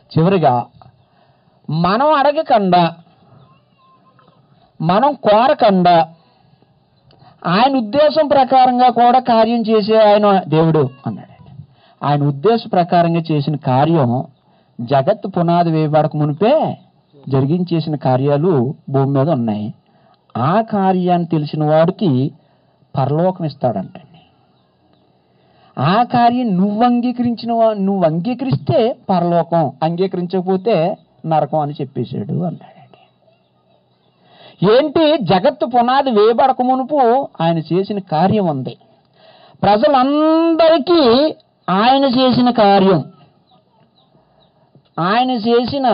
చివరిగా మనం అడగకుండా మనం కోరకుండా ఆయన ఉద్దేశం ప్రకారంగా కూడా కార్యం చేసే ఆయన దేవుడు అన్నాడండి ఆయన ఉద్దేశ ప్రకారంగా చేసిన కార్యం జగత్ పునాది వేయబడక మునిపే జరిగించేసిన కార్యాలు భూమి మీద ఉన్నాయి ఆ కార్యాన్ని తెలిసిన వాడికి పరలోకం ఇస్తాడంటండి ఆ కార్యం నువ్వు అంగీకరించిన వా- నువ్వు అంగీకరిస్తే పరలోకం అంగీకరించకపోతే నరకం అని చెప్పేశాడు అన్నాడండి ఏంటి జగత్తు పునాది వేయబడక మునుపు ఆయన చేసిన కార్యం ఉంది ప్రజలందరికీ ఆయన చేసిన కార్యం ఆయన చేసిన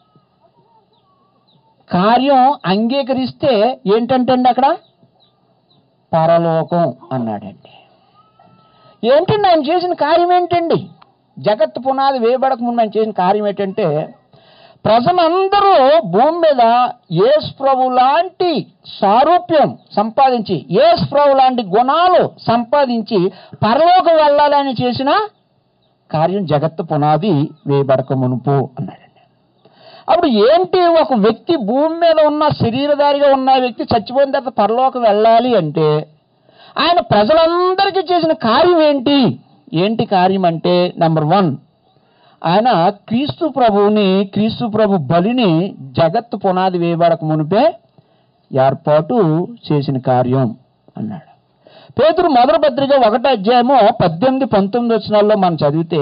కార్యం అంగీకరిస్తే ఏంటంటండి అక్కడ పరలోకం అన్నాడండి ఏంటండి ఆయన చేసిన కార్యం ఏంటండి జగత్తు పునాది వేయబడక ముందు ఆయన చేసిన కార్యం ఏంటంటే ప్రజలందరూ భూమి మీద యేసు ప్రభు లాంటి సారూప్యం సంపాదించి యేసు ప్రభు లాంటి గుణాలు సంపాదించి పరలోకం వెళ్ళాలని చేసిన కార్యం జగత్తు పునాది వేయబడక మునుపు అన్నాడండి అప్పుడు ఏంటి ఒక వ్యక్తి భూమి మీద ఉన్న శరీరధారిగా ఉన్న వ్యక్తి చచ్చిపోయిన తర్వాత పరలోకం వెళ్ళాలి అంటే ఆయన ప్రజలందరికీ చేసిన కార్యం ఏంటి ఏంటి కార్యం అంటే నెంబర్ వన్ ఆయన క్రీస్తు ప్రభువుని క్రీస్తు ప్రభు బలిని జగత్తు పునాది వేయబడక మునిపే ఏర్పాటు చేసిన కార్యం అన్నాడు పేతురు మొదటి పత్రిక ఒకటో అధ్యాయము పద్దెనిమిది పంతొమ్మిది వచనాల్లో మనం చదివితే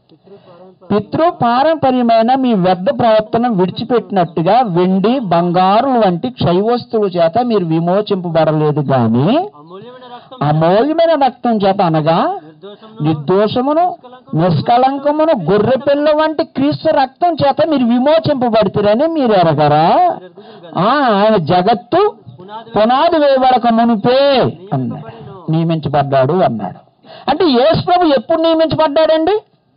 పితృ పారంపర్యమైన మీ వ్యర్థ ప్రవర్తన విడిచిపెట్టినట్టుగా వెండి బంగారు వంటి క్షయవస్తువుల చేత మీరు విమోచింపబడలేదు కానీ అమూల్యమైన రక్తం అమూల్యమైన రక్తం చేత అనగా నిర్దోషమును నిర్దోషమును నిష్కలంకమును గొర్రె పిల్ల వంటి క్రీస్తు రక్తం చేత మీరు విమోచింపబడుతురని మీరు ఎరగరా ఆ, ఆయన జగత్తు పునాది పునాది వేయబడక మునిపే అన్నాడు నియమించబడ్డాడు అన్నాడు అంటే యేసు ప్రభు ఎప్పుడు నియమించబడ్డాడండి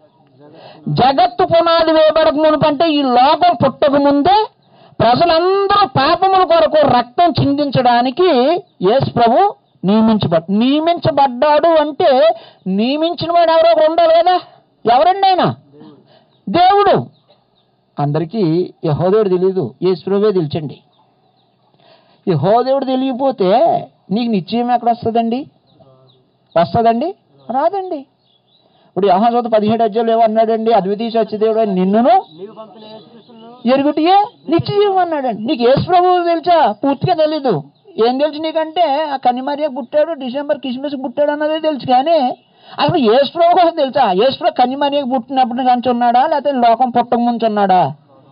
జగత్తు పునాది వేయబడక మునుపు అంటే ఈ లోకం పుట్టక ముందే ప్రజలందరూ పాపముల కొరకు రక్తం చిందించడానికి యేసు ప్రభు నియమించబడ్ నియమించబడ్డాడు అంటే నియమించిన వాడు ఎవరో ఒకరు ఉండాలి కదా ఎవరండి ఆయన దేవుడు అందరికీ యహోదేవుడు తెలియదు యేసు ప్రభువే తెలిచండి యహోదేవుడు తెలియకపోతే నీకు నిశ్చయం ఎక్కడ వస్తుందండి వస్తుందండి రాదండి ఇప్పుడు యహోదోత పదిహేడు అధ్యాయులు ఏమన్నాడండి అద్వితీయ సత్యదేవుడు అని నిన్నును నీవు పంపిన యేసుక్రీస్తును ఎరుగుటియే నిశ్చయం అన్నాడండి నీకు యేసు ప్రభువు తెలుసా పూర్తిగా తెలీదు ఏం తెలుసు నీకంటే ఆ కన్నిమర్య పుట్టాడు డిసెంబర్ కిస్మిస్ పుట్టాడు అన్నదే తెలుసు కానీ అసలు యేసు ప్రభు కోసం తెలుసా యేసు ప్రభు కన్నిమర్యకు పుట్టినప్పుడు నుంచి ఉన్నాడా లేకపోతే లోకం పుట్టక ముందు ఉన్నాడా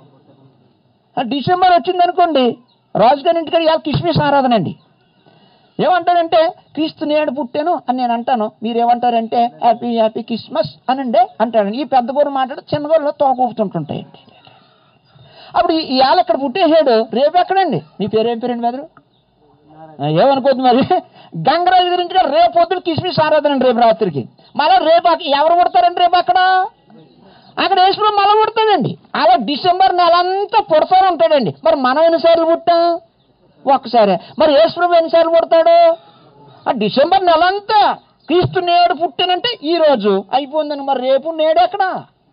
ఆ డిసెంబర్ వచ్చింది అనుకోండి రాజుగారి ఇంటికాడ ఇవాళ కిస్మిస్ ఆరాధన అండి ఏమంటారంటే క్రీస్తు నేడు పుట్టాను అని నేను అంటాను మీరు ఏమంటారంటే హ్యాపీ హ్యాపీ క్రిస్మస్ అనండి అంటాడు ఈ పెద్ద గోరు మాట్లాడి చిన్న గోరులో తోక ఊపుతుంటుంటాయండి అప్పుడు ఈ- ఇవాళ ఇక్కడ పుట్టేసాడు రేపు ఎక్కడండి నీ పేరు ఏం పేరండి మెదరు ఏమనుకోద్దు మరి గంగరాజు గురించి కూడా రేపు పొద్దున కిస్మిస్ ఆరాధన అండి రేపు రాత్రికి మళ్ళీ రేపు అక్క- ఎవరు పుడతారండి రేపు అక్కడ అక్కడ వేసుకుని మళ్ళీ పుడతాడండి అలా డిసెంబర్ నెల అంతా పుడతానే ఉంటాడండి మరి మనం ఎన్నిసార్లు పుట్టాం ఒక్కసారి మరి యేసుప్రభు ఎన్నిసార్లు పుడతాడు ఆ డిసెంబర్ నెల అంతా క్రీస్తు నేడు పుట్టానంటే ఈ రోజు అయిపోయిందని మరి రేపు నేడు ఎక్కడ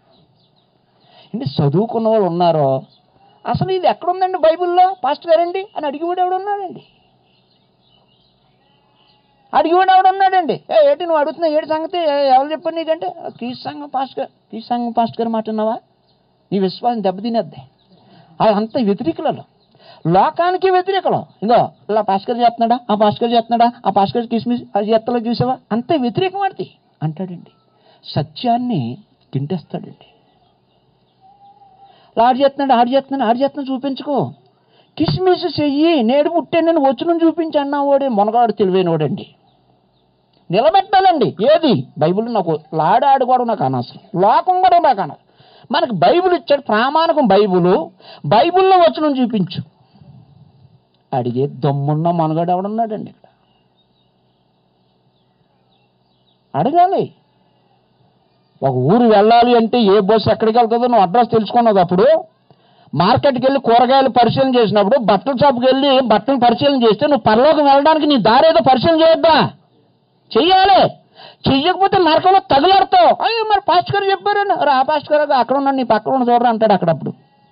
అంటే చదువుకున్న వాళ్ళు ఉన్నారో అసలు ఇది ఎక్కడుందండి బైబిల్లో పాస్టర్ గారండి అని అడిగివాడు ఎవడు ఉన్నాడండి అడిగివాడు ఎవడు ఉన్నాడండి ఏ ఏంటి నువ్వు అడుగుతున్నా ఏడు సంగతి ఏ, ఎవరు చెప్పారు నీకంటే క్రీస్తు సంఘం పాస్టర్ గారు క్రీస్తు సంఘం పాస్టర్ గారు మాట విన్నావా నీ విశ్వాసం దెబ్బతినేద్ది అది అంత వ్యతిరేకులలో లోకానికి వ్యతిరేకలు ఇంకో ఇలా పాస్కర్ చేస్తున్నాడా ఆ పాస్కర్ చేస్తున్నాడా ఆ పాస్కర్ కిస్మిస్ అది చేస్తలో చూసావా అంత వ్యతిరేకం వాడిది అంటాడండి సత్యాన్ని తింటేస్తాడండి ఇలా ఆడు చేస్తున్నాడు ఆడు చేస్తున్నాడు ఆడు చేస్తున్నాడు చూపించుకో కిస్మిస్ చెయ్యి నేడు పుట్టాను నేను వచ్చిన చూపించి అన్నావాడే మొనగాడు తెలివైనవాడండి నిలబెట్టాలండి ఏది బైబిల్ నాకు లాడాడు కూడా నాకు అనవసరం లోకం కూడా నాకు అనవసరం మనకు బైబిల్ ఇచ్చాడు ప్రామాణికం బైబిల్ బైబిల్లో వచ్చిన చూపించు అడిగే దమ్మున్న మనగాడు ఎవడున్నాడండి ఇక్కడ అడగాలి ఒక ఊరు వెళ్ళాలి అంటే ఏ బస్సు ఎక్కడికి వెళ్తుందో నువ్వు అడ్రస్ తెలుసుకున్నది అప్పుడు మార్కెట్కి వెళ్ళి కూరగాయలు పరిశీలన చేసినప్పుడు బట్టల షాప్కి వెళ్ళి బట్టలు పరిశీలన చేస్తే నువ్వు పరలోకం వెళ్ళడానికి నీ దారేదో పరిశీలన చేయొద్దా చెయ్యాలి చెయ్యకపోతే నరకంలో తగులాడతావు అయ్యో మరి పాస్ట్ గారు చెప్పారండి రా పాస్ట్ గారు అక్కడ ఉన్నాడు నీ పక్కన ఉన్న చూడరా అంటాడు అక్కడప్పుడు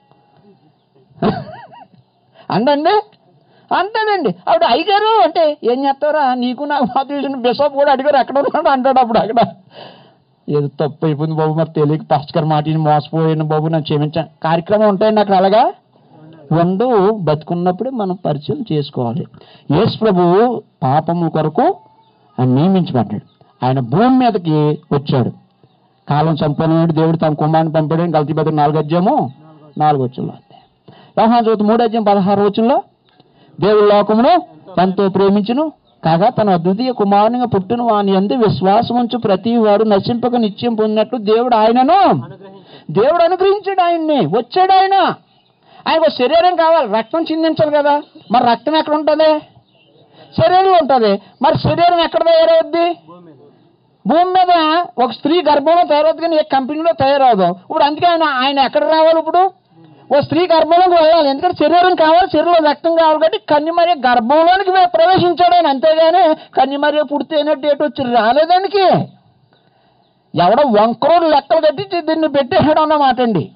అందండి అంటాడండి అప్పుడు అయ్యగారు అంటే ఏం చేస్తారా నీకు నాకు మా తెలిసిన బిషప్ కూడా అడిగారు ఎక్కడ ఉన్నాడు అంటాడు అప్పుడు అక్కడ ఏదో తప్పు అయిపోయింది బాబు మరి తెలియక పాస్ట్ గారు మాటిని మోసపోయాను బాబు నాకు క్షమించాను కార్యక్రమం ఉంటాయండి అక్కడ అలాగా రెండు బతుకున్నప్పుడే మనం పరిచయం చేసుకోవాలి యేసు ప్రభువు పాపము కొరకు ఆయన నియమించబడ్డాడు ఆయన భూమి మీదకి వచ్చాడు కాలం సంపూర్ణమైన దేవుడు తన కుమారుని పంపాడు గల్తీ బతుకు నాలుగు అధ్యాయము నాలుగు వచ్చంలో వ్యవహార చదువుతూ మూడు అధ్యాయం పదహారు వచ్చంలో దేవుడి లోకమును ఎంతో ప్రేమించును కాగా తన అద్వితీయ కుమారునిగా పుట్టిన వాని ఎందు విశ్వాసం ఉంచు ప్రతి వాడు నశింపక నిత్యం పొందినట్లు దేవుడు ఆయనను అనుగ్రహించి దేవుడు అనుగ్రహించాడు ఆయన్ని వచ్చాడు ఆయన ఆయనకు శరీరం కావాలి రక్తం చిందించాలి కదా మరి రక్తం ఎక్కడ ఉంటుంది శరీరంలో ఉంటుంది మరి శరీరం ఎక్కడ తయారవుద్ది భూమి మీద భూమి మీద ఒక స్త్రీ గర్భంలో తయారవుతుంది కానీ ఏ కంపెనీలో తయారవదు ఇప్పుడు అందుకే ఆయన ఆయన ఎక్కడ రావాలి ఇప్పుడు ఓ స్త్రీ గర్భంలోకి వెళ్ళాలి ఎందుకంటే శరీరం కావాలి శరీరంలో రక్తం కావాలి కాబట్టి కన్యమర్య గర్భంలోనికి వే- ప్రవేశించాడు ఆయన అంతేగాని కన్యమర్య పుడితేనే డేట్ వచ్చి రాలేదానికి ఎవడో వంకరోడు లెక్కలు కట్టి దీన్ని పెట్టేసాడు అన్నమాట అండి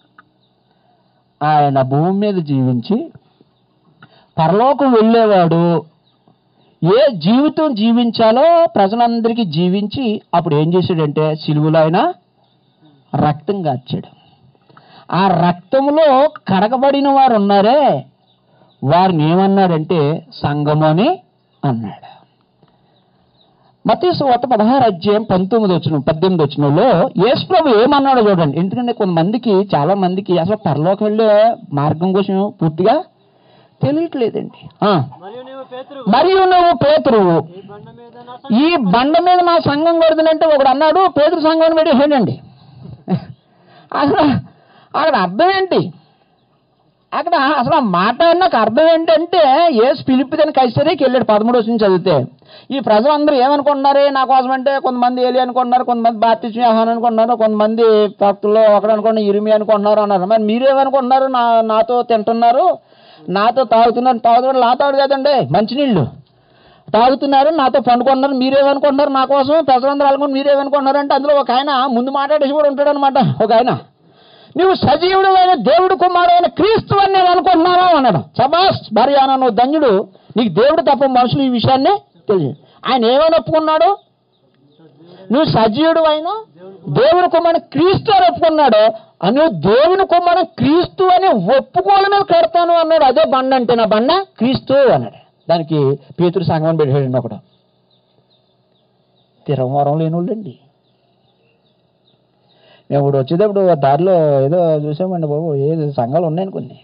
ఆయన భూమి మీద జీవించి పరలోకం వెళ్ళేవాడు ఏ జీవితం జీవించాలో ప్రజలందరికీ జీవించి అప్పుడు ఏం చేశాడంటే సిలువలో ఆయన రక్తం గార్చాడు ఆ రక్తంలో కడగబడిన వారు ఉన్నారే వారిని ఏమన్నాడంటే సంఘము అని అన్నాడు మతీసు వార్త పదహారు అధ్యాయం పంతొమ్మిది వచ్చిన పద్దెనిమిది వచ్చినలో యేసు ప్రభు ఏమన్నాడో చూడండి ఎందుకంటే కొంతమందికి చాలా మందికి అసలు పరలోకం వెళ్ళే మార్గం కోసం పూర్తిగా తెలియట్లేదండి ఆ. మరియు నీవు పేతురు మరియు నువ్వు పేతురువు ఈ బండ మీద నా ఈ బండ మీద నా సంఘం కొడుతుందంటే ఒకడు అన్నాడు పేదరు సంఘం పెట్టేసాడండి అసలు అక్కడ అర్థం ఏంటి అక్కడ అసలు ఆ మాట నాకు అర్థం ఏంటంటే ఏసు పిలిపిదని కైసరికి వెళ్ళాడు పదమూడు వచ్చిన చదివితే ఈ ప్రజలందరూ ఏమనుకుంటున్నారే నా కోసం అంటే కొంతమంది ఏలి అనుకుంటున్నారు కొంతమంది బాప్తిస్మ యోహాన్ అనుకుంటున్నారు కొంతమంది భక్తుల్లో ఒకడు అనుకున్న ఇరిమి అనుకుంటున్నారు అన్నారు మరి మీరేమనుకుంటున్నారు నా నాతో తింటున్నారు నాతో తాగుతున్నారు తాగుతున్నారు నా తాడు కదండి మంచినీళ్ళు తాగుతున్నారు నాతో పండుకున్నారు మీరేమనుకుంటున్నారు నా కోసం ప్రజలందరూ అనుకుని మీరేమనుకుంటున్నారు అంటే అందులో ఒక ఆయన ముందు మాట్లాడేసి కూడా ఉంటాడు అనమాట ఒక ఆయన నువ్వు సజీవుడు అయిన దేవుడు కుమారుడైన క్రీస్తు అని నేను అనుకుంటున్నాను అన్నాడు సబాస్ భార్యాన నువ్వు ధన్యుడు నీకు దేవుడు తప్ప మనుషులు ఈ విషయాన్ని తెలియదు ఆయన ఏమని ఒప్పుకున్నాడు నువ్వు సజీవుడు అయిన దేవుని కుమారుడు క్రీస్తు అని ఒప్పుకున్నాడు అని నువ్వు దేవుని కుమారుడు క్రీస్తు అని ఒప్పుకోవడం మీద కడతాను అన్నాడు అదే బండ అంటే నా బండ క్రీస్తు అన్నాడు దానికి పేతురు సంగమని పెట్టాడండి ఒకడు తిరవరం లేని వాళ్ళండి మేము ఇప్పుడు వచ్చేటప్పుడు దారిలో ఏదో చూసామండి బాబు ఏదో సంఘాలు ఉన్నాయని కొన్ని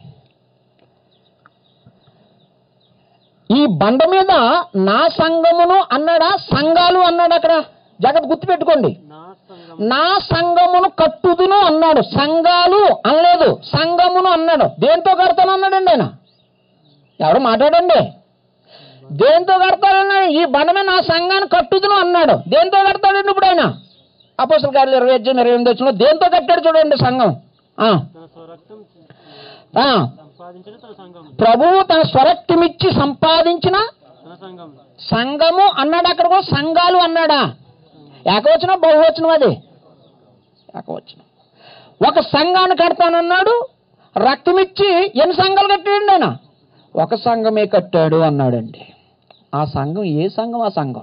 ఈ బండ మీద నా సంఘమును అన్నాడా సంఘాలు అన్నాడు అక్కడ జగత్ గుర్తుపెట్టుకోండి నా సంఘం నా సంఘమును కట్టుదును అన్నాడు సంఘాలు అనలేదు సంఘమును అన్నాడు దేంతో కడతాను అన్నాడండి ఆయన ఎవరు మాట్లాడండి దేంతో కడతానన్నాడు ఈ బండ మీద నా సంఘాన్ని కట్టుదును అన్నాడు దేంతో కడతాడండి ఇప్పుడు ఆయన అపోసల గారు ఇరవై అధ్యాయం ఇరవై ఎనిమిది వచ్చిన దేంతో కట్టాడు చూడండి సంఘం ఆ, తన స్వరక్తం ఆ, సంపాదించిన తన సంఘం ప్రభువు తన స్వరక్తిమిచ్చి సంపాదించిన తన సంఘం సంఘము అన్నాడు అక్కడ కూడా సంఘాలు అన్నాడా ఏకవచనం బహువచనం అది ఏకవచనం ఒక సంఘాన్ని కడతానన్నాడు రక్తమిచ్చి ఎన్ని సంఘాలు కట్టాడండి ఆయన ఒక సంఘమే కట్టాడు అన్నాడండి ఆ సంఘం ఏ సంఘం ఆ సంఘం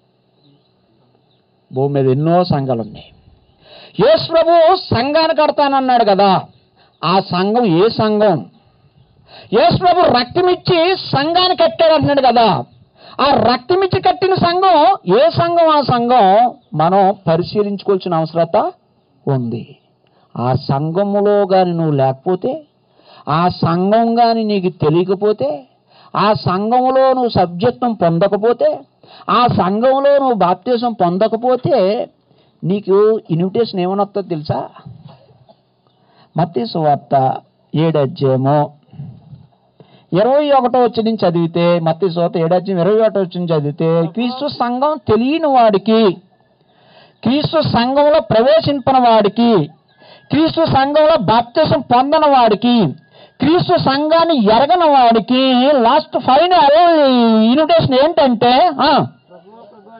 భూమి మీద ఎన్నో సంఘాలు ఉన్నాయి యేసు ప్రభు సంఘాన్ని కడతానన్నాడు కదా ఆ సంఘం ఏ సంఘం యేసు ప్రభు రక్తమిచ్చి సంఘాన్ని కట్టాడు అంటున్నాడు కదా ఆ రక్తమిచ్చి కట్టిన సంఘం ఏ సంఘం ఆ సంఘం మనం పరిశీలించుకోవాల్సిన అవసరత ఉంది ఆ సంఘములో కానీ నువ్వు లేకపోతే ఆ సంఘం కానీ నీకు తెలియకపోతే ఆ సంఘంలో నువ్వు సభ్యత్వం పొందకపోతే ఆ సంఘంలో నువ్వు బాప్తీసం పొందకపోతే నీకు ఇన్విటేషన్ ఏమని వస్తుందో తెలుసా మత్తీసు వార్త ఏడు అధ్యాయము ఇరవై ఒకటో వచ్చి నుంచి చదివితే మత్తి సోత ఏడాది ఇరవై ఒకటో వచ్చి నుంచి చదివితే క్రీస్తు సంఘం తెలియని వాడికి క్రీస్తు సంఘంలో ప్రవేశింపన వాడికి క్రీస్తు సంఘంలో బాప్తిసం పొందని వాడికి క్రీస్తు సంఘాన్ని ఎరగని వాడికి లాస్ట్ ఫైనల్ ఇన్విటేషన్ ఏంటంటే ఆ, ప్రభువు ప్రభు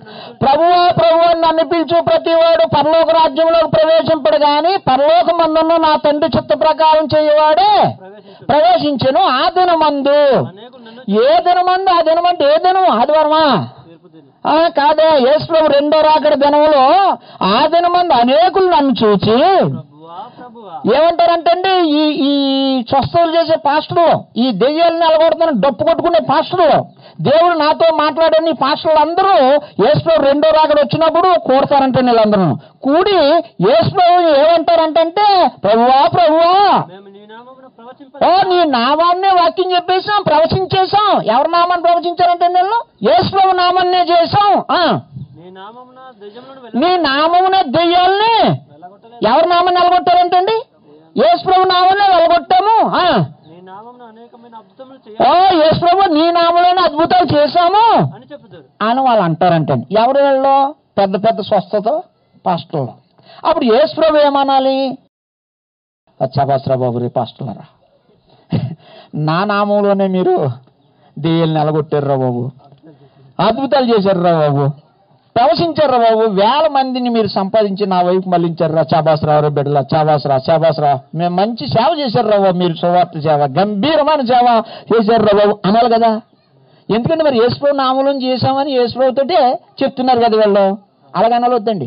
ప్రభువా ప్రభు అని నన్ను పిలుచు ప్రతివాడు పరలోక రాజ్యంలోకి ప్రవేశింపడు గాని పరలోక మందును నా తండ్రి చిత్త ప్రకారం చేయవాడే ప్రవేశించు ప్రవేశించను ఆ దినమందు అనేకులు నన్ను ఏ దినమందు ఆ దినమంటే ఏ దినం ఆదివారమా తీర్పు దినం ఆ, కాదే యేసుప్రభు రెండో రాకడ దినములో ఆ దినమందు అనేకులు నన్ను చూచి ప్రభువా ప్రభువా ఏమంటారంటే ఈ ఈ స్వస్థతలు చేసే పాస్టర్లు ఈ దెయ్యాలు నిలబడుతున్న డప్పు కొట్టుకునే పాస్టర్లు దేవుడు నాతో మాట్లాడని పాస్టర్లు అందరూ యేసుప్రభు రెండో రాకడ వచ్చినప్పుడు కోరుతారంటే వీళ్ళందరూ కూడి యేసుప్రభు ఏమంటారంటే ప్రభువా ప్రభువా మేము నీ నామమున ఓ ప్రవచింప నీ నామాన్నే వాక్యం చెప్పేశాం ప్రవచించేశాం ఎవరి నామాన్ని ప్రవచించారంటే నేను యేసుప్రభు నామాన్నే చేశాం ఆ. నీ నామమున దెయ్యములను నీ నామమునే దెయ్యాల్ని వెళ్ళగొట్టలేదు ఎవరి నామం నిలగొట్టారంటండి యేసుప్రభు నామనే వెలగొట్టాము ఆ. నీ నామమున అనేకమైన అద్భుతములు ఓ చేయ యేసుప్రభు నీ నామలోనే అద్భుతాలు చేశాము అని చెప్పుతారు అని వాళ్ళు అంటారంటండి ఎవరు వీళ్ళు పెద్ద పెద్ద స్వస్థత పాస్టర్లు అప్పుడు యేసుప్రభు ఏమనాలి వచ్చాబాసరా బాబు రే పాస్టర్లరా నా నామంలోనే మీరు దెయ్యాలు నిలగొట్టారురా బాబు అద్భుతాలు చేశారురా బాబు ప్రవశించారురా బాబు వేల మందిని మీరు సంపాదించి నా వైపు మళ్ళించారురా చాబాసరావు బిడ్డల చాబాసరా చాబాసరా మేము మంచి సేవ చేశారురా బాబు మీరు సువార్త సేవ గంభీరమైన సేవ చేశారురా బాబు అనాలి కదా ఎందుకంటే మరి యేసుప్రభు నామూలం చేశామని యేసుప్రభు తోటే చెప్తున్నారు కదా వీళ్ళు అలాగ అనాలొద్దండి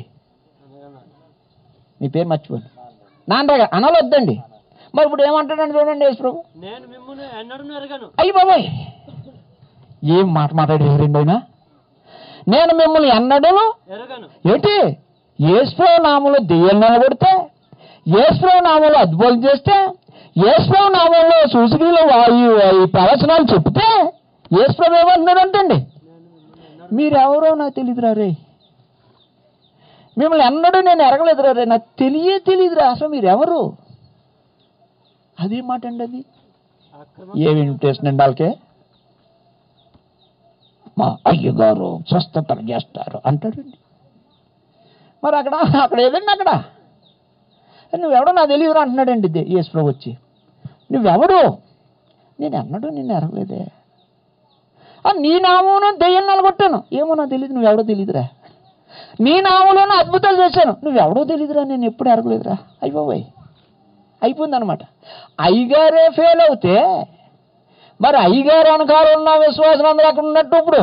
మీ పేరు మర్చిపోండి నాన్నగా అనాలొద్దండి మరి ఇప్పుడు ఏమంటాడండి చూడండి యేసుప్రభు నేను మిమ్మల్ని ఎన్నడూ ఎరగను అయ్యి బాబాయ్ ఏం మాట మాట్లాడేది రెండైనా నేను మిమ్మల్ని ఎన్నడను ఎరగను ఏంటి యేసుప్రభు నామంలో దెయ్యాలు నిలబడితే యేసుప్రభు నామంలో అద్భుతం చేస్తే యేసుప్రభు నామంలో సూసికలు వాయు ఈ ప్రవచనాలు చెప్తే యేసుప్రభు ఏమంటున్నారంటండి మీరెవరో నాకు తెలియదురా రే మిమ్మల్ని ఎన్నడూ నేను ఎరగలేదురా రే నాకు తెలియే తెలియదురా అసలు మీరెవరు అదే మాట అండి అది అక్రమ ఏ ఇన్విటేషన్ అండి వాళ్ళకే మా అయ్యగారు స్వస్థతలు చేస్తారు అంటాడండి మరి అక్కడ అక్కడ ఏదండి అక్కడ నువ్వెవడో నాకు తెలియదు అంటున్నాడండి దే- యేసు ప్రభు వచ్చి నువ్వెవడు నేను ఎన్నడూ నిన్ను ఎరగలేదే ఆ, నీ నామమును దెయ్యం నిలగొట్టాను ఏమో నాకు తెలియదు నువ్వెవడో తెలియదురా నీ నామంలోనే అద్భుతాలు చేశాను నువ్వెవడో తెలియదురా నేను ఎప్పుడు ఎరగలేదురా అయిపోయి అయిపోయిందనమాట అయ్యగారే ఫెయిల్ అవుతే మరి అయ్యగారు వెనకాల ఉన్న విశ్వాసం అందరూ అక్కడ ఉన్నట్టు ఇప్పుడు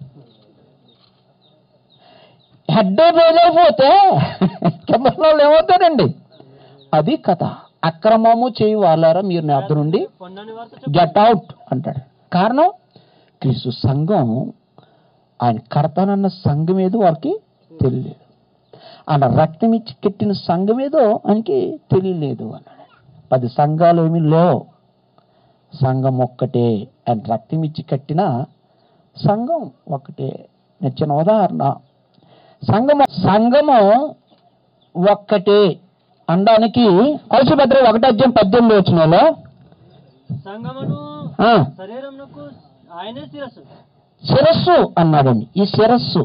హెడ్ ఫెయిల్ అయిపోతే కింద ఉన్న వాళ్ళు ఏమవుతారండి అది కథ అక్రమము చేయి వాళ్ళారా మీరు నా వద్ద నుండి పొందని వార్త చెప్పు గెట్ అవుట్ అంటాడు కారణం క్రీస్తు సంఘం ఆయన కడతానన్న సంఘం ఏదో వారికి తెలియలేదు ఆయన రక్తం ఇచ్చి కట్టిన సంఘం ఏదో ఆయనకి తెలియలేదు అన్నాడు పది సంఘాలు ఏమీ లేవు సంఘం ఒక్కటే ఆయన రక్తం ఇచ్చి కట్టిన సంఘం ఒక్కటే నచ్చిన ఉదాహరణ సంఘము సంఘము ఒక్కటే అనడానికి కొలసి భద్ర ఒకటి అధ్యాయం పద్దెనిమిది వచ్చినలో సంగమును ఆ, శరీరమునకు ఆయనే శిరస్సు శిరస్సు అన్నాడండి ఈ శిరస్సు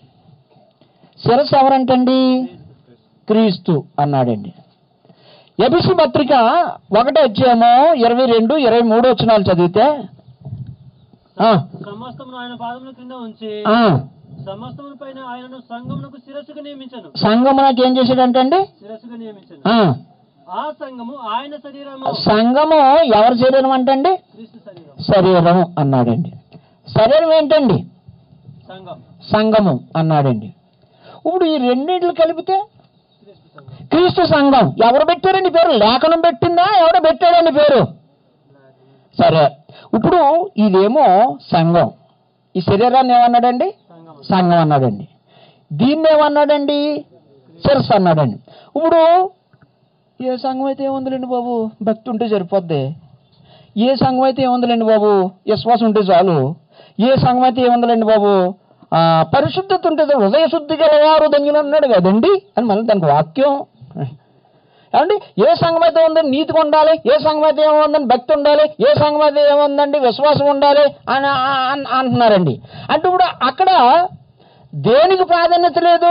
శిరస్సు ఎవరంటండి క్రీస్తు అన్నాడండి ఎబిసి పత్రిక ఒకటో అధ్యాయము ఇరవై రెండు ఇరవై మూడు వచ్చినాలు చదివితే ఆ, సమస్తమును ఆయన పాదముల క్రింద ఉంచి ఆ, సమస్తమును పైన ఆయనను సంగమునకు శిరస్సుగా నియమించను సంఘము నాకు ఏం చేశాడంటండి శిరస్సుగా నియమించను ఆ, ఆ సంఘము ఆయన శరీరము సంఘము ఎవరి శరీరం అంటండి క్రీస్తు శరీరం శరీరం అన్నాడండి శరీరం ఏంటండి సంఘం సంఘము అన్నాడండి ఇప్పుడు ఈ రెండింటిని కలిపితే క్రీస్తు సంఘం క్రీస్తు సంఘం ఎవరు పెట్టారండి పేరు లేఖనం పెట్టిందా ఎవరు పెట్టాడండి పేరు సరే ఇప్పుడు ఇదేమో సంఘం ఈ శరీరాన్ని ఏమన్నాడండి సంఘం సంఘం అన్నాడండి దీన్ని ఏమన్నాడండి శిరస్సు అన్నాడండి ఇప్పుడు ఏ సంఘం అయితే ఏముందిలేండి బాబు భక్తి ఉంటే సరిపోద్ది ఏ సంఘం అయితే ఏముందిలేండి బాబు విశ్వాసం ఉంటే చాలు ఏ సంఘం అయితే ఏముందిలేండి బాబు ఆ, పరిశుద్ధత ఉంటే చాలు. హృదయ శుద్ధి గలవారు ధన్యులు అన్నాడు కదండి అని మళ్ళీ దానికి వాక్యం ఏమండి ఏ సంఘం అయితే ఉందని నీతిగా ఉండాలి ఏ సంఘం అయితే ఏముందని భక్తి ఉండాలి ఏ సంఘం అయితే ఏముందండి విశ్వాసం ఉండాలి అని ఆ- అన్- అంటున్నారండి అంటే ఇప్పుడు అక్కడ దేనికి ప్రాధాన్యత లేదు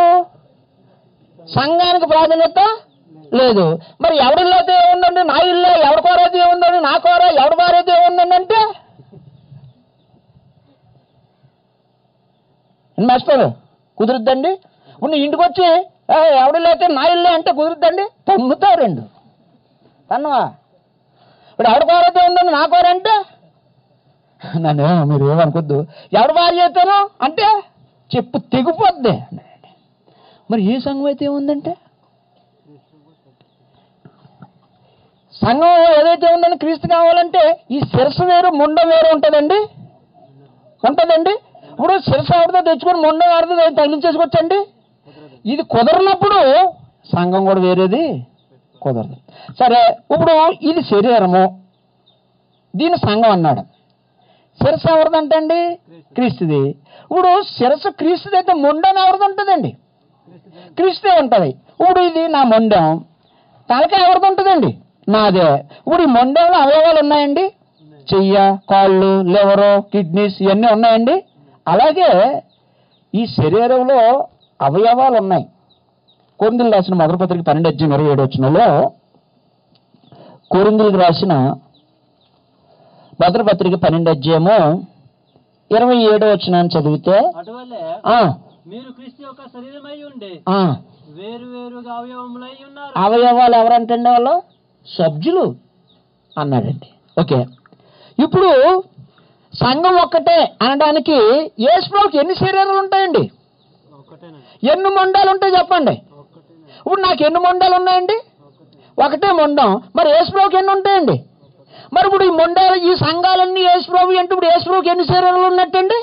సంఘానికి ప్రాధాన్యత లేదు మరి ఎవరిల్లో అయితే ఏముందండి నా ఇల్లు ఎవరి కోరైతే ఏముందండి నా కోర ఎవరి కోరైతే ఏముందండి అంటే మాస్టర్ కుదురుద్దండి ఇప్పుడు నీ ఇంటికి వచ్చి "ఏ, ఎవడు లేతే నా ఇల్లే అంటే కుదురుద్దండి తన్నుతావు రెండు తన్నవా ఇప్పుడు ఎవడ కోరైతే ఉందండి నా కోరంటే నన్ను మీరు ఏమనుకోద్దు ఎవడు భార్య అయితేనో అంటే చెప్పు తెగిపోద్ది మరి ఏ సంఘం అయితే ఉందంటే సంఘం ఏదైతే ఉందని క్రీస్తు కావాలంటే ఈ శిరస్సు వేరు ముండం వేరు ఉంటుందండి ఉంటుందండి ఇప్పుడు శిరస్సు ఆడితే తెచ్చుకొని ముండం ఆడితే తగిలించేసుకోవచ్చండి ఇది కుదరనప్పుడు సంఘం కూడా వేరేది కుదరదు సరే ఇప్పుడు ఇది శరీరము దీని సంఘం అన్నాడు శిరస్సు ఎవరిదంటే అండి క్రీస్తుది ఇప్పుడు శిరస్సు క్రీస్తుది అయితే మొండం ఎవరిది ఉంటుందండి క్రీస్తే ఉంటుంది ఇప్పుడు ఇది నా మొండం తలకాయ ఎవరిది ఉంటుందండి నాదే ఇప్పుడు ఈ మొండంలో అవయవాలు ఉన్నాయండి చెయ్య కాళ్ళు లివరు కిడ్నీస్ ఇవన్నీ ఉన్నాయండి అలాగే ఈ శరీరంలో అవయవాలు ఉన్నాయి కోరిందులు రాసిన మొదటి పత్రిక పన్నెండు అధ్యాయం ఇరవై ఏడు వచ్చినలో కోరిందులకు రాసిన మొదటి పత్రిక పన్నెండు అధ్యాయము ఇరవై ఏడో వచ్చిన చదివితే అటువలే ఆ, మీరు క్రీస్తు యొక్క శరీరమై ఉండి ఆ, వేరు వేరుగా అవయవములై ఉన్నారు అవయవాలు ఎవరంటండి వాళ్ళు సభ్యులు అన్నాడండి ఓకే ఇప్పుడు సంఘం ఒక్కటే అనడానికి యేసుప్రభుకి ఎన్ని శరీరాలు ఉంటాయండి ఒక్కటేనండి ఎన్ని మొండాలు ఉంటాయి చెప్పండి ఒక్కటేనండి ఇప్పుడు నాకు ఎన్ని మొండాలు ఉన్నాయండి ఒకటే మొండం మరి యేసుప్రభుకి ఎన్ని ఉంటాయండి మరి ఇప్పుడు ఈ మొండాలు ఈ సంఘాలన్నీ యేసుప్రభు అంటే ఇప్పుడు యేసుప్రభుకి ఎన్ని శరీరాలు ఉన్నట్టండి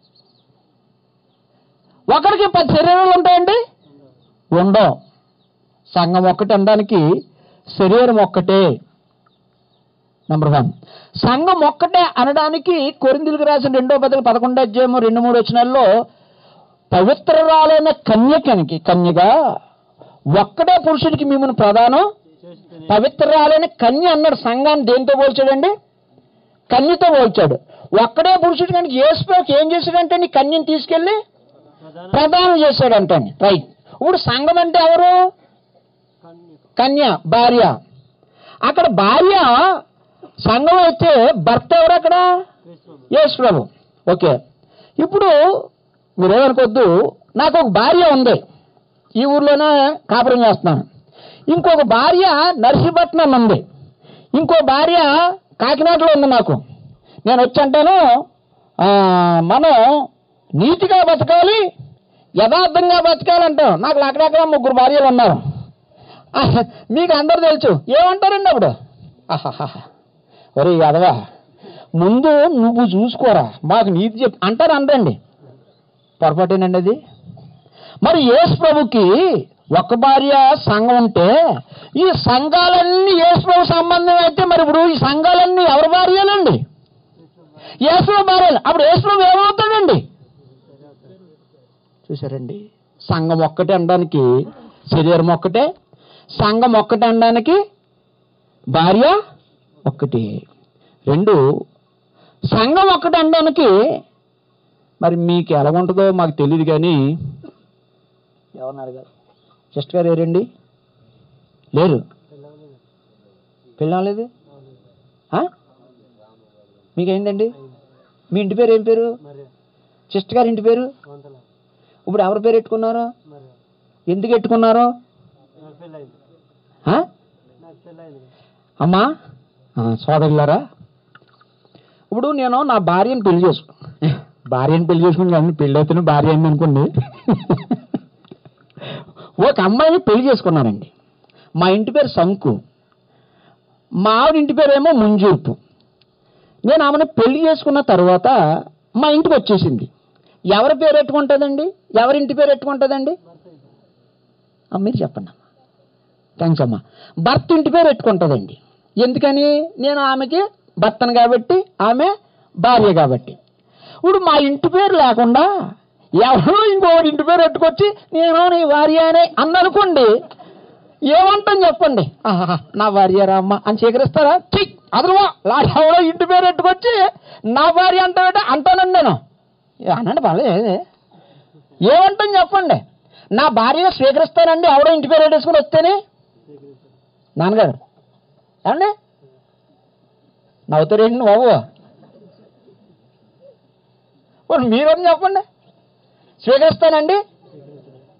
ఒకరికి పది శరీరాలు ఉంటాయండి ఉండవు సంఘం ఒక్కటి అనడానికి శరీరం ఒక్కటే నెంబర్ వన్ సంఘం ఒక్కటే అనడానికి కొరిందులకు రాసిన రెండో పదవి పదకొండో అధ్యాయము రెండు మూడు వచనాల్లో పవిత్రరాలైన కన్యకనికి కన్యగా ఒక్కడే పురుషుడికి మిమ్మల్ని ప్రధానం చేస్తేనే పవిత్రరాలైన కన్య అన్నాడు సంఘాన్ని దేంతో పోల్చాడండి కన్యతో పోల్చాడు ఒక్కడే పురుషుడు కనుక యేసుప్రభుకి ఏం చేశాడంటే నీ కన్యని తీసుకెళ్ళి ప్రధాన ప్రదానం చేశాడంటే రైట్ ఇప్పుడు సంఘం అంటే ఎవరు కన్యక కన్య భార్య అక్కడ భార్య సంఘం అయితే భర్త ఎవరు అక్కడ క్రీస్తు యేసు ప్రభు ఓకే ఇప్పుడు మీరేమనుకోవద్దు నాకు ఒక భార్య ఉంది ఈ ఊర్లోనే కాపురం చేస్తున్నాను ఇంకొక భార్య నర్సీపట్నం ఉంది ఇంకో భార్య కాకినాడలో ఉంది నాకు నేను వచ్చి అంటాను ఆ, మనం నీతిగా బతకాలి యథార్థంగా బతకాలంటాం నాకు అక్కడక్కడ ముగ్గురు భార్యలు ఉన్నారు ఆ, మీకు అందరు తెలుసు ఏమంటారండి అప్పుడు ఆహాహా ఒరే అదవా ముందు నువ్వు చూసుకోరా మాకు నీతి చెప్పి అంటారు అంటండి పొరపాటేనండి అది మరి యేసు ప్రభుకి ఒక భార్య సంఘం ఉంటే ఈ సంఘాలన్నీ యేసు ప్రభు సంబంధం అయితే మరి ఇప్పుడు ఈ సంఘాలన్నీ ఎవరి భార్యలండి యేసు ప్రభు భార్యలు అప్పుడు యేసు ప్రభు ఏమవుతాడండి చూసారండి సంఘం ఒక్కటే అనడానికి శరీరం ఒక్కటే సంఘం ఒక్కటే అనడానికి భార్య ఒక్కటి రెండు సంఘం ఒక్కటి అనడానికి మరి మీకు ఎలా ఉంటుందో మాకు తెలియదు కానీ ఎవరన్నారు గారు సిస్టర్ గారు ఏరండి లేరు పెళ్ళలేదు మీకేందండి మీ ఇంటి పేరు ఏం పేరు మరి సిస్టర్ గారి ఇంటి పేరు వందల ఇప్పుడు ఎవరి పేరు పెట్టుకున్నారు మరి ఎందుకు పెట్టుకున్నారు నాకు పెళ్ళయింది ఆ? నాకు పెళ్ళయింది అమ్మా ఆ, సోదరులారా ఇప్పుడు నేను నా భార్యను పెళ్లి చేసుకో భార్యను పెళ్లి చేసుకుని కానీ పెళ్ళి అవుతున్న భార్య అయింది అనుకోండి ఒక అమ్మాయిని పెళ్లి చేసుకున్నానండి మా ఇంటి పేరు సంకు మా ఆవిడ ఇంటి పేరేమో ముంజూర్పు నేను ఆమెను పెళ్లి చేసుకున్న తర్వాత మా ఇంటికి వచ్చేసింది ఎవరి పేరు ఎట్టుకుంటుందండి ఎవరి ఇంటి పేరు ఎట్టుకుంటుందండి ఆ, మీరు చెప్పండి అమ్మా థ్యాంక్స్ అమ్మా భర్త ఇంటి పేరు పెట్టుకుంటుందండి ఎందుకని నేను ఆమెకి భర్తను కాబట్టి ఆమె భార్య కాబట్టి ఇప్పుడు మా ఇంటి పేరు లేకుండా ఎవరో ఇంకొకటి ఇంటి పేరు పెట్టుకొచ్చి నేను నీ భార్య అని అన్ననుకోండి ఏమంటాం చెప్పండి ఆహా, నా భార్య రామ్మ అని స్వీకరిస్తారా చి అదరువా లాంటి ఎవడో ఇంటి పేరు పెట్టుకొచ్చి నా భార్య అంటాడంటే అంటానండి నేను ఏ, అనండి పర్లేదు ఏమంటాం చెప్పండి నా భార్యను స్వీకరిస్తానండి ఎవడో ఇంటి పేరు పెట్టేసుకుని వస్తేనే నాన్నగారు ఏమండి నవ్వుతారేంటి బాబు ఇప్పుడు మీరేం చెప్పండి స్వీకరిస్తానండి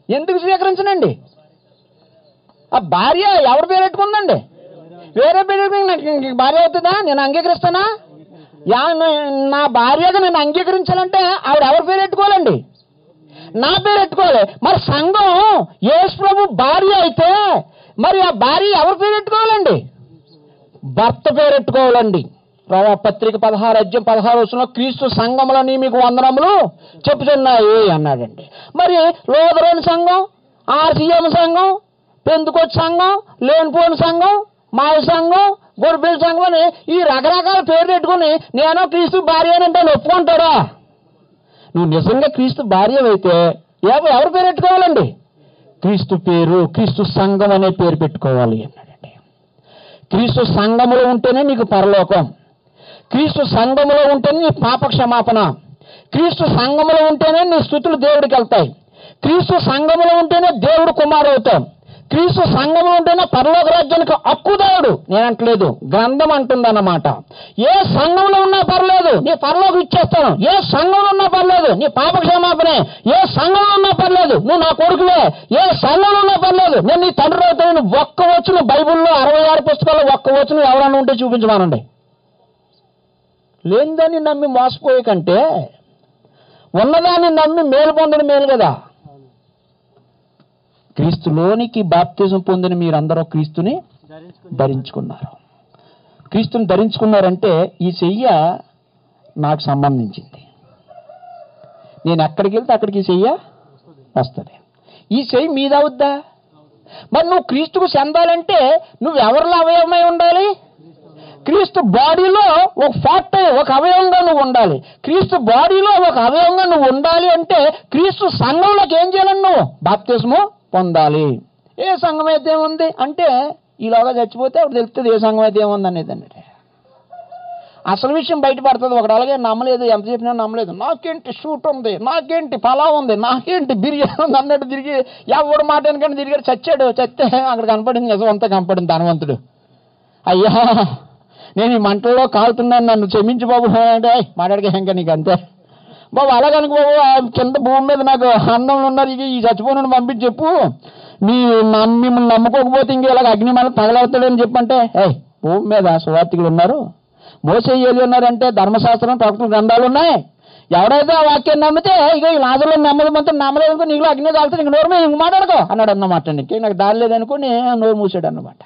ఎందుకు స్వీకరించనండి ఆ భార్య ఎవరి పేరు పెట్టుకుందండి వేరే పేరు పెట్టుకుని నాకు ఇంక భార్య అవుతుందా నేను అంగీకరిస్తానా యా నే- నా భార్యగా నేను అంగీకరించాలంటే ఆవిడ ఎవరి పేరు పెట్టుకోవాలండి నా పేరు పెట్టుకోవాలి మరి సంఘం యేసు ప్రభు భార్య అయితే మరి ఆ భార్య ఎవరి పేరు పెట్టుకోవాలండి భర్త పేరు పెట్టుకోవాలండి రవ పత్రిక పదహారు అధ్యాయం పదహారు వచ్చిన క్రీస్తు సంఘములని మీకు వందనములు చెప్పుతున్నాయి అన్నాడండి మరి లోదరోని సంఘం ఆర్సీఎం సంఘం పెందుకొచ్చి సంఘం లేనిపోని సంఘం మాయ సంఘం గొర్రెల సంఘం అని ఈ రకరకాల పేరు పెట్టుకుని నేను క్రీస్తు భార్య అని అంటే ఒప్పుకుంటాడా నువ్వు నిజంగా క్రీస్తు భార్య అయితే ఎవ- ఎవరు పేరు పెట్టుకోవాలండి క్రీస్తు పేరు క్రీస్తు సంఘం అనే పేరు పెట్టుకోవాలి అన్నాడండి క్రీస్తు సంఘములో ఉంటేనే నీకు పరలోకం క్రీస్తు సంఘములో ఉంటేనే నీ పాప క్షమాపణ క్రీస్తు సంఘములో ఉంటేనే నీ స్థుతులు దేవుడికి వెళ్తాయి క్రీస్తు సంఘములో ఉంటేనే దేవుడు కుమారు అవుతాం క్రీస్తు సంఘములో ఉంటేనే పరలోక రాజ్యానికి హక్కుదారుడు నేనంటలేదు గ్రంథం అంటుందన్నమాట ఏ సంఘంలో ఉన్నా పర్లేదు నీ పరలోకి ఇచ్చేస్తాను ఏ సంఘంలో ఉన్నా పర్లేదు నీ పాప క్షమాపణే ఏ సంఘంలో ఉన్నా పర్లేదు నువ్వు నా కొడుకువే ఏ సంఘంలో ఉన్నా పర్లేదు నేను నీ తండ్రి అవుతాను ఒక్క వచ్చును బైబిల్లో అరవై ఆరు పుస్తకాల్లో ఒక్క వచ్చును ఎవరన్నా ఉంటే చూపించమానండి లేనిదాన్ని నమ్మి మోసపోయే కంటే ఉన్నదాన్ని నమ్మి మేలు పొందడం మేలు కదా క్రీస్తులోనికి బాప్తిజం పొందిన మీరందరూ క్రీస్తుని ధరించుకుని ధరించుకున్నారు క్రీస్తుని ధరించుకున్నారంటే ఈ చెయ్య నాకు సంబంధించింది నేను ఎక్కడికి వెళ్తే అక్కడికి ఈ చెయ్య వస్తుంది ఈ చెయ్యి మీదవుద్దా మరి నువ్వు క్రీస్తుకు చెందాలంటే నువ్వు ఎవరిలో అవయవమై ఉండాలి క్రీస్తు బాడీలో ఒక పార్ట్ ఒక అవయవంగా నువ్వు ఉండాలి క్రీస్తు బాడీలో ఒక అవయవంగా నువ్వు ఉండాలి అంటే క్రీస్తు సంఘంలోకి ఏం చేయాలని నువ్వు బాప్తిస్ము పొందాలి ఏ సంఘం అయితే ఏముంది అంటే ఈలోగా చచ్చిపోతే అప్పుడు తెలుస్తుంది ఏ సంఘం అయితే ఏముంది అనేది అన్నట్టు అసలు విషయం బయటపడుతుంది ఒకడు అలాగే నమ్మలేదు ఎంత చెప్పినా నమ్మలేదు నాకేంటి షూట్ ఉంది నాకేంటి పలావ్ ఉంది నాకేంటి బిర్యానీ ఉంది అన్నట్టు తిరిగి ఎవడు మాట వెనకంటే తిరిగాడు చచ్చాడు చస్తే అక్కడ కనపడింది నిజం అంతా కనపడింది ధనవంతుడు అయ్యా నేను ఈ మంటల్లో కాలుతున్నాను నన్ను క్షమించు బాబు అంటే "ఏయ్, మాట్లాడక ఇంకా నీకు అంతే బాబు అలాగనుకో బాబు ఆ కింద భూమి మీద నాకు అన్నంలో ఉన్నారు ఇక ఈ చచ్చిపోయిన పంపించి చెప్పు మీ నమ్మి మిమ్మల్ని నమ్ముకోకపోతే ఇంక ఇలాగ అగ్ని మన తగలవుతాడని చెప్పంటే ఏయ్ భూమి మీద సువార్థికులు ఉన్నారు మోసే ఏలి ఉన్నారంటే ధర్మశాస్త్రం ప్రకటన గ్రంథాలు ఉన్నాయి ఎవడైతే ఆ వాక్యాన్ని నమ్మితే ఇక ఈ లాజర్లో నమ్మదు మొత్తం నమ్మలేదు అనుకో నీకు అగ్ని తాగుతుంది ఇంక నోరు మీద ఇంక మాట్లాడుకో అన్నాడు అన్నమాట నీకు నాకు దారి లేదనుకుని నోరు మూసాడు అన్నమాట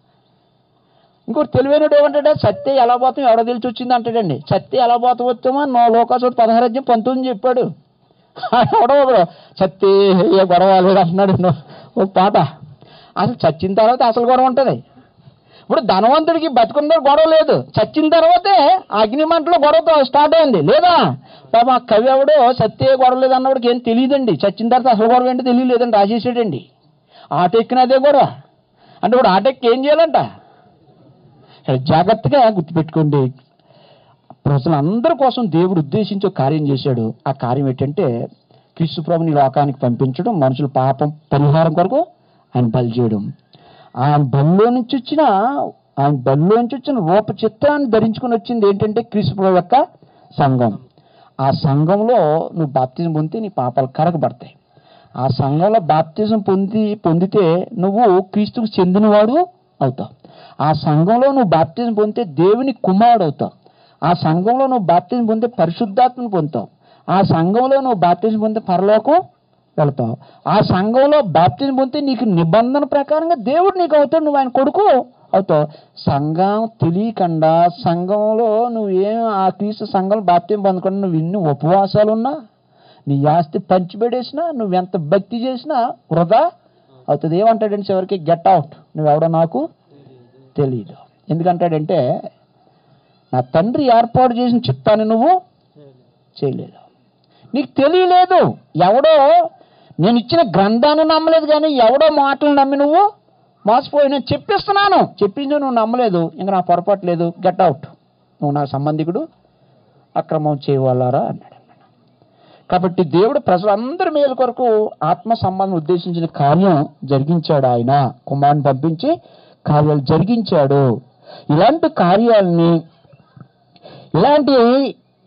ఇంకోటి తెలివైనడు ఏమంటాడు సత్య ఎలా పోతాం ఎవడో తెలిసి వచ్చింది అంటాడండి సత్య ఎలా పోతాం వచ్చామో నో లోకాసు పదహారు అధ్యాయం పంతొమ్మిది చెప్పాడు ఎవడో ఒకడు సత్య ఏ గొడవ లేదు అంటున్నాడు నో- ఒక పాట అసలు చచ్చిన తర్వాత అసలు గొడవ ఉంటుంది ఇప్పుడు ధనవంతుడికి బతుకున్న గొడవ లేదు చచ్చిన తర్వాతే అగ్నిమంటలో గొడవతో స్టార్ట్ అయింది లేదా పాప ఆ కవి ఎవడో సత్య గొడవ లేదు అన్నవాడికి ఏం తెలియదండి చచ్చిన తర్వాత అసలు గొడవ ఏంటో తెలియలేదండి రాసేసాడండి ఆట ఎక్కిన అదే గొడవ అంటే ఇప్పుడు ఆట ఎక్కి ఏం చేయాలంట జాగ్రత్తగా గుర్తుపెట్టుకోండి ప్రజలందరి కోసం దేవుడు ఉద్దేశించి ఒక కార్యం చేశాడు ఆ కార్యం ఏంటంటే క్రీస్తు ప్రభుని లోకానికి పంపించడం మనుషుల పాపం పరిహారం కొరకు ఆయన బలి చేయడం ఆయన బలిలో నుంచి వచ్చిన ఆయన బలిలో నుంచి వచ్చిన రూప చిత్రాన్ని ధరించుకుని వచ్చింది ఏంటంటే క్రీస్తు ప్రభు యొక్క సంఘం ఆ సంఘంలో నువ్వు బాప్తిజం పొందితే నీ పాపాలు కరగబడతాయి ఆ సంఘంలో బాప్తిజం పొంది పొందితే నువ్వు క్రీస్తుకు చెందినవాడు అవుతావు ఆ సంఘంలో నువ్వు బాప్తిజం పొందితే దేవుని కుమారుడు అవుతావు ఆ సంఘంలో నువ్వు బాప్తిజం పొందితే పరిశుద్ధాత్మను పొందుతావు ఆ సంఘంలో నువ్వు బాప్తిజం పొందితే పరలోకం వెళ్తావు ఆ సంఘంలో బాప్తిజం పొందితే నీకు నిబంధన ప్రకారంగా దేవుడు నీకు అవుతాడు నువ్వు ఆయన కొడుకు అవుతావు సంఘం తెలియకుండా సంఘంలో నువ్వు ఏం ఆ క్రీస్తు సంఘంలో బాప్తిజం పొందకుండా నువ్వు ఎన్ని ఉపవాసాలు ఉన్నా నీ ఆస్తి పంచిపెడేసినా నువ్వు ఎంత భక్తి చేసినా వృధా అవుతుంది ఏమంటాడంటే చివరికి గెట్ అవుట్ నువ్వెవడో నాకు తెలియదు ఎందుకంటాడంటే నా తండ్రి ఏర్పాటు చేసిన చిత్తాన్ని నువ్వు చేయలేదు నీకు తెలియలేదు ఎవడో నేను ఇచ్చిన గ్రంథాన్ని నమ్మలేదు కానీ ఎవడో మాటలు నమ్మి నువ్వు మోసపోయి నేను చెప్పిస్తున్నాను చెప్పింది నువ్వు నమ్మలేదు ఇంకా నా పొరపాటు లేదు గెట్ అవుట్ నువ్వు నా సంబంధికుడు అక్రమం చేయవాలారా అన్నాడు కాబట్టి దేవుడు ప్రజలందరి మేలు కొరకు ఆత్మ సంబంధం ఉద్దేశించిన కార్యం జరిగించాడు ఆయన కుమారుని పంపించి కార్యాలు జరిగించాడు ఇలాంటి కార్యాలని ఇలాంటి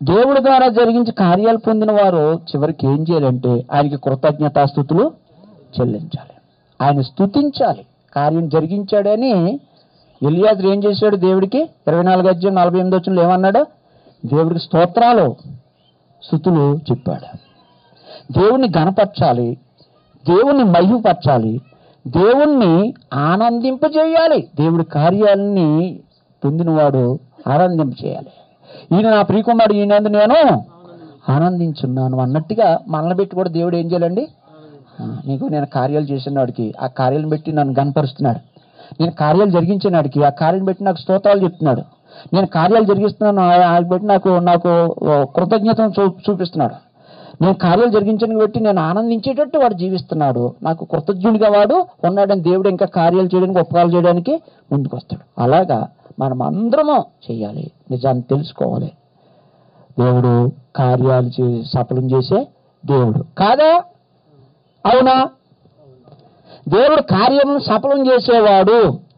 దేవుడి ద్వారా జరిగించి కార్యాలు పొందిన వారు చివరికి ఏం చేయాలంటే ఆయనకి కృతజ్ఞతాస్థుతులు చెల్లించాలి ఆయన స్తుతించాలి కార్యం జరిగించాడని ఎలియాజరు ఏం చేశాడు దేవుడికి ఇరవై నాలుగు అధ్యాయం నలభై ఎనిమిది వచ్చిన ఏమన్నాడు దేవుడికి స్తోత్రాలు స్థుతులు చెప్పాడు దేవుణ్ణి గణపరచాలి దేవుణ్ణి మహిమపరచాలి దేవుణ్ణి ఆనందింపజేయాలి దేవుడి కార్యాలని పొందినవాడు ఆనందింపజేయాలి ఈయన నా ప్రియకుమారుడు ఈయనందు నేను ఆనందించున్నాను అన్నట్టుగా మనల్ని పెట్టి కూడా దేవుడు ఏం చేయాలండి ఆ, నీకు నేను కార్యాలు చేసిన వాడికి ఆ కార్యాలను పెట్టి నన్ను గనపరుస్తున్నాడు నేను కార్యాలు జరిగించిన వాడికి ఆ కార్యం పెట్టి నాకు స్తోత్రాలు చెప్తున్నాడు నేను కార్యాలు జరిగిస్తున్నాను ఆ- ఆ బట్టి నాకు నాకు ఓ, కృతజ్ఞతను చూ చూపిస్తున్నాడు నేను కార్యాలు జరిగించడానికి బట్టి నేను ఆనందించేటట్టు వాడు జీవిస్తున్నాడు నాకు కృతజ్ఞుడిగా వాడు ఉన్నాడని దేవుడు ఇంకా కార్యాలు చేయడానికి ఉపకారాలు చేయడానికి ముందుకు వస్తాడు అలాగా మనం అందరము చేయాలి నిజాన్ని తెలుసుకోవాలి దేవుడు కార్యాలు చే సఫలం చేసే దేవుడు కాదా అవునా దేవుడు కార్యమును సఫలం చేసేవాడు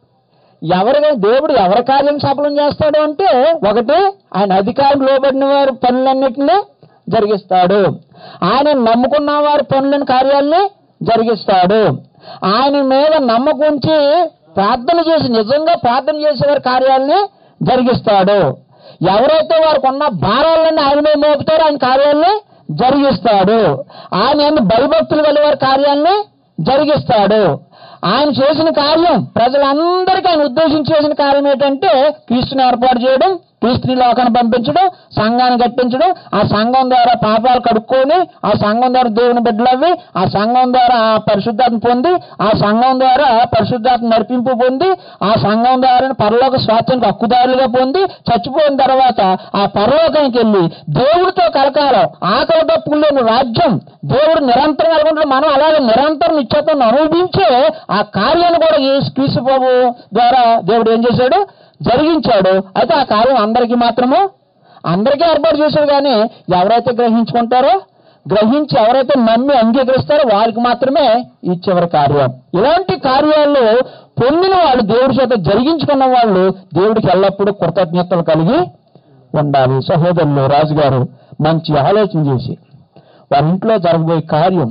ఎవరిగా దేవుడు ఎవరి కార్యం సఫలం చేస్తాడు అంటే ఒకటి ఆయన అధికారం లోబడిన వారి పనులన్నింటినీ జరిగిస్తాడు ఆయన నమ్ముకున్న వారి పనులను కార్యాలని జరిగిస్తాడు ఆయన మీద నమ్మకం ఉంచి ప్రార్థన చేసి నిజంగా ప్రార్థన చేసే వారి కార్యాలని జరిగిస్తాడు ఎవరైతే వారికి ఉన్న భారాలన్నీ ఆయన మీద మోపుతారో ఆయన కార్యాలని జరిగిస్తాడు ఆయన ఎందు భయభక్తులు కలిగే వారి కార్యాలని జరిగిస్తాడు ఆయన చేసిన కార్యం ప్రజలందరికీ ఆయన ఉద్దేశించి చేసిన కార్యం ఏంటంటే క్రీస్తుని ఏర్పాటు చేయడం క్రీస్తుని లోకాన్ని పంపించడం సంఘాన్ని కట్టించడం ఆ సంఘం ద్వారా పాపాలు కడుక్కొని ఆ సంఘం ద్వారా దేవుని బిడ్డలవి ఆ సంఘం ద్వారా ఆ పరిశుద్ధాత్మ పొంది ఆ సంఘం ద్వారా పరిశుద్ధాత్మ నడిపింపు పొంది ఆ సంఘం ద్వారా పరలోక స్వాతంత్ర హక్కుదారులుగా పొంది చచ్చిపోయిన తర్వాత ఆ పరలోకానికి వెళ్ళి దేవుడితో కలకాలం ఆకలి తప్పులు లేని రాజ్యం దేవుడు నిరంతరం కలుగుంటాడు మనం అలాగే నిరంతరం నిత్యత్వం అనుభవించే ఆ కార్యాన్ని కూడా యేసు క్రీస్తు ప్రభు ద్వారా దేవుడు ఏం చేశాడు జరిగించాడు అయితే ఆ కార్యం అందరికీ మాత్రము అందరికీ ఏర్పాటు చేశాడు కానీ ఎవరైతే గ్రహించుకుంటారో గ్రహించి ఎవరైతే నమ్మి అంగీకరిస్తారో వారికి మాత్రమే ఈ చివరి కార్యం ఇలాంటి కార్యాలు పొందిన వాళ్ళు దేవుడి చేత జరిగించుకున్న వాళ్ళు దేవుడికి ఎల్లప్పుడూ కృతజ్ఞతలు కలిగి ఉండాలి సహోదరులు రాజుగారు మంచి ఆలోచన చేసి వారి ఇంట్లో జరగబోయే కార్యం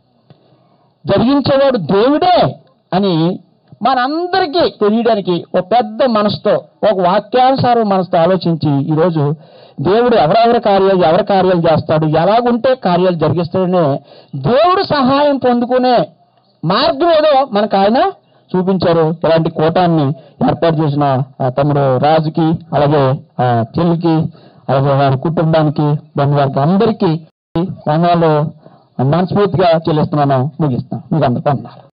జరిగించేవాడు దేవుడే అని మనందరికీ తెలియడానికి ఒక పెద్ద మనసుతో ఒక వాక్యానుసారం మనసుతో ఆలోచించి ఈరోజు దేవుడు ఎవరెవరి కార్యాలు ఎవరి కార్యాలు చేస్తాడు ఎలాగుంటే కార్యాలు జరిగిస్తాడనే దేవుడు సహాయం పొందుకునే మార్గం ఏదో మనకు ఆయన చూపించారు ఇలాంటి కూటాన్ని ఏర్పాటు చేసిన ఆ తమ్ముడు రాజుకి అలాగే ఆ చెల్లికి అలాగే వారి కుటుంబానికి బంధువారికి అందరికీ రంగాల్లో మనస్ఫూర్తిగా చెల్లిస్తున్నాను ముగిస్తాను మీకు అందరికీ అన్నారు